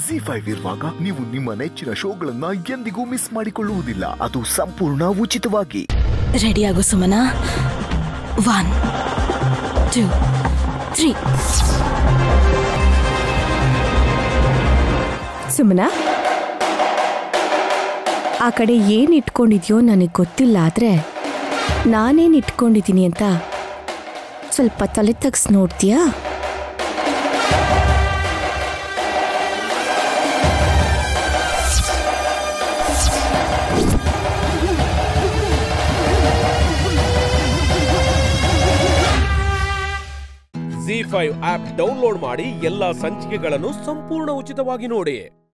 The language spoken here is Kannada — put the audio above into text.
ಜಿ ಫೈವ್ ಇರುವಾಗ ನೀವು ನಿಮ್ಮ ನೆಚ್ಚಿನ ಶೋಗಳನ್ನ ಎಂದಿಗೂ ಮಿಸ್ ಮಾಡಿಕೊಳ್ಳುವುದಿಲ್ಲ ಅದು ಸಂಪೂರ್ಣ ಉಚಿತವಾಗಿ ರೆಡಿ ಆಗು Sumana one two three Sumana ಆ ಕಡೆ ಏನ್ ಇಟ್ಕೊಂಡಿದ್ಯೋ ನನಗೆ ಗೊತ್ತಿಲ್ಲ ಆದ್ರೆ ನಾನೇನ್ ಇಟ್ಕೊಂಡಿದ್ದೀನಿ ಅಂತ ಸ್ವಲ್ಪ ತಲೆ ತಗ್ಸ್ ನೋಡ್ತೀಯಾ ಜಿ ಫೈವ್ ಆಪ್ ಡೌನ್ಲೋಡ್ ಮಾಡಿ ಎಲ್ಲಾ ಸಂಚಿಕೆಗಳನ್ನು ಸಂಪೂರ್ಣ ಉಚಿತವಾಗಿ ನೋಡಿ